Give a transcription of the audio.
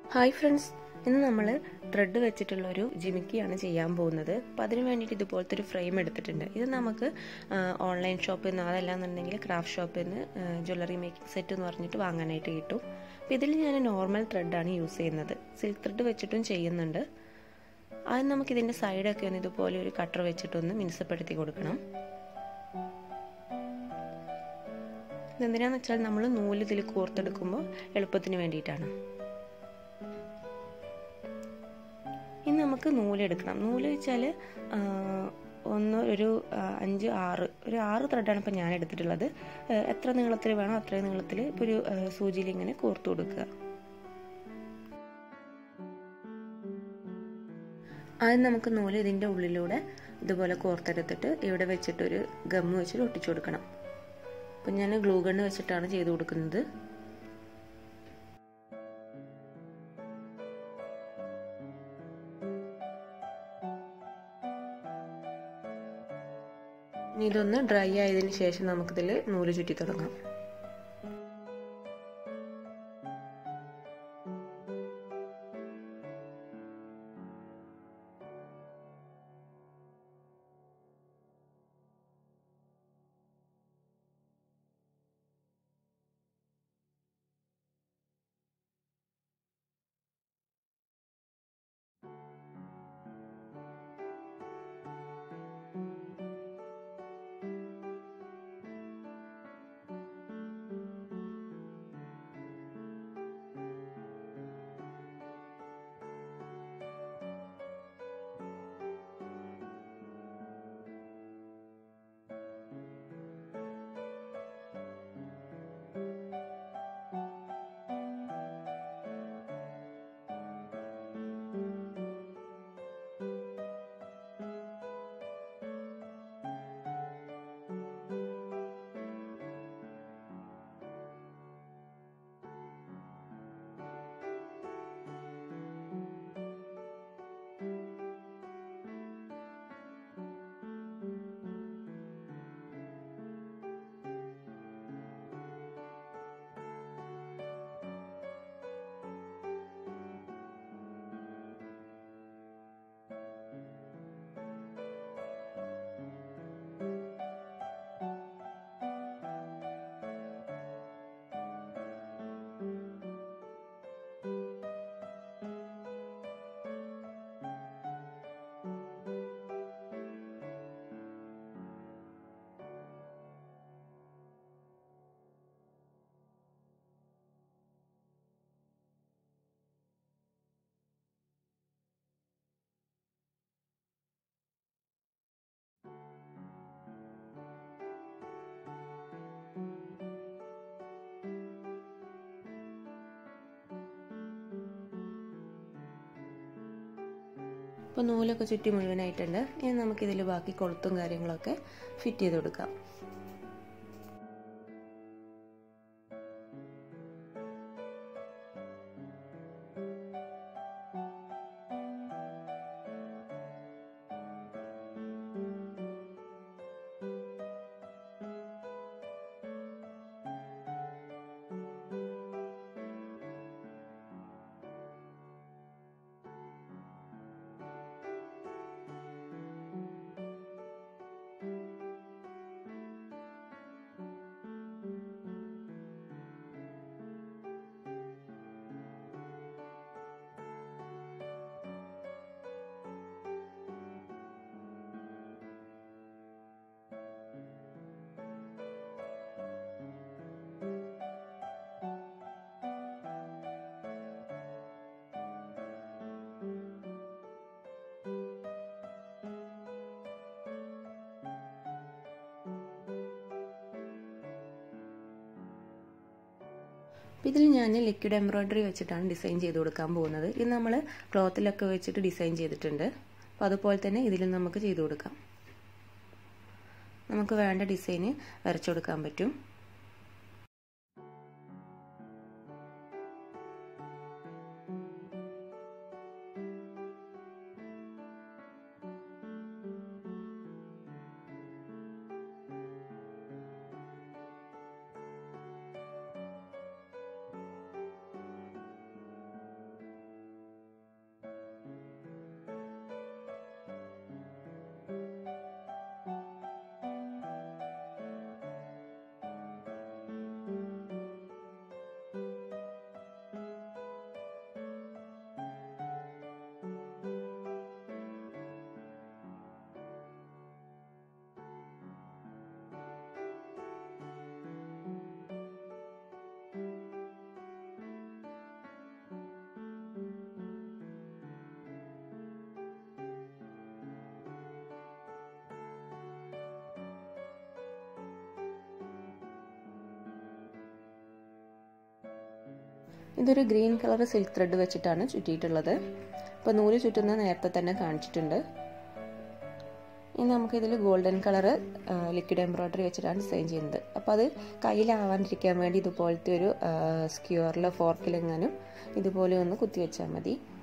hi friends ഇന്ന് നമ്മൾ thread വെച്ചിട്ടുള്ള ഒരു ജിമിക്കിയാണ് ചെയ്യാൻ പോകുന്നത് അപ്പോൾ അതിന് വേണ്ടിയിട്ട് ഇതുപോലത്തെ ഒരു ഫ്രെയിം എടുത്തിട്ടുണ്ട് ഇത് നമുക്ക് ഓൺലൈൻ ഷോപ്പിൽ നിന്ന് അതല്ലാന്നുണ്ടെങ്കിൽ ക്രാഫ്റ്റ് ഷോപ്പിൽ നിന്ന് ജ്വല്ലറി മേക്കിംഗ് സെറ്റ് എന്ന് പറഞ്ഞിട്ട് വാങ്ങാനായിട്ട് കിട്ടും അപ്പോൾ ഇതിൽ ഞാൻ നോർമൽ ത്രെഡാണ് യൂസ് ചെയ്യുന്നത് സിൽക്ക് ത്രെഡ് വെച്ചിട്ടും ചെയ്യുന്നുണ്ട് ആദ്യം നമുക്ക് ഇതിൻ്റെ സൈഡൊക്കെ ഒന്ന് ഇതുപോലെ ഒരു കട്ടർ വെച്ചിട്ടൊന്ന് മിനുസപ്പെടുത്തി കൊടുക്കണം ഇതെന്തിനാന്ന് വെച്ചാൽ നമ്മൾ നൂല് ഇതിൽ കോർത്തെടുക്കുമ്പോൾ എളുപ്പത്തിന് വേണ്ടിയിട്ടാണ് ഇനി നമുക്ക് നൂലെടുക്കണം നൂല് വെച്ചാൽ ഒന്ന് ഒരു അഞ്ച് ആറ് ഒരു ആറ് ത്രെഡാണ് ഇപ്പോൾ ഞാൻ എടുത്തിട്ടുള്ളത് എത്ര നീളത്തിൽ വേണോ അത്രയും നീളത്തിൽ ഇപ്പോൾ ഒരു സൂചിയിൽ ഇങ്ങനെ കോർത്തു കൊടുക്കുക ആദ്യം നമുക്ക് നൂല് ഇതിൻ്റെ ഉള്ളിലൂടെ ഇതുപോലെ കോർത്തെടുത്തിട്ട് ഇവിടെ വെച്ചിട്ടൊരു ഗമ്മ് വെച്ചിട്ട് ഒട്ടിച്ചു കൊടുക്കണം അപ്പം ഞാൻ ഗ്ലൂ ഗണ്ണ് വെച്ചിട്ടാണ് ചെയ്ത് കൊടുക്കുന്നത് ഇനി ഇതൊന്ന് ഡ്രൈ ആയതിനു ശേഷം നമുക്കിതിൽ നൂല് ചുറ്റി തുടങ്ങാം ഇപ്പോൾ നൂലൊക്കെ ചുറ്റി മുഴുവനായിട്ടുണ്ട് ഇനി നമുക്കിതിൽ ബാക്കി കൊളുത്തും കാര്യങ്ങളൊക്കെ ഫിറ്റ് ചെയ്ത് കൊടുക്കാം ഇതിൽ ഞാൻ ലിക്വിഡ് എംബ്രോയ്ഡറി വെച്ചിട്ടാണ് ഡിസൈൻ ചെയ്ത് കൊടുക്കാൻ പോകുന്നത് ഇത് നമ്മൾ ക്ലോത്തിലൊക്കെ വെച്ചിട്ട് ഡിസൈൻ ചെയ്തിട്ടുണ്ട് അപ്പോൾ അതുപോലെ തന്നെ ഇതിലും നമുക്ക് ചെയ്ത് കൊടുക്കാം നമുക്ക് വേണ്ട ഡിസൈന് വരച്ചു കൊടുക്കാൻ പറ്റും ഇതൊരു ഗ്രീൻ കളർ സിൽക്ക് ത്രെഡ് വെച്ചിട്ടാണ് ചുറ്റിയിട്ടുള്ളത് അപ്പോൾ നൂല് ചുറ്റുന്ന നേരത്തെ തന്നെ കാണിച്ചിട്ടുണ്ട് ഇനി നമുക്കിതിൽ ഗോൾഡൻ കളറ് ലിക്വിഡ് എംബ്രോയ്ഡറി വെച്ചിട്ടാണ് ഡിസൈൻ ചെയ്യുന്നത് അപ്പോൾ അത് കയ്യിലാവാണ്ടിരിക്കാൻ വേണ്ടി ഇതുപോലത്തെ ഒരു സ്ക്യൂറിലോ ഫോർക്കിലെങ്ങാനും ഇതുപോലെ ഒന്ന് കുത്തി വെച്ചാൽ മതി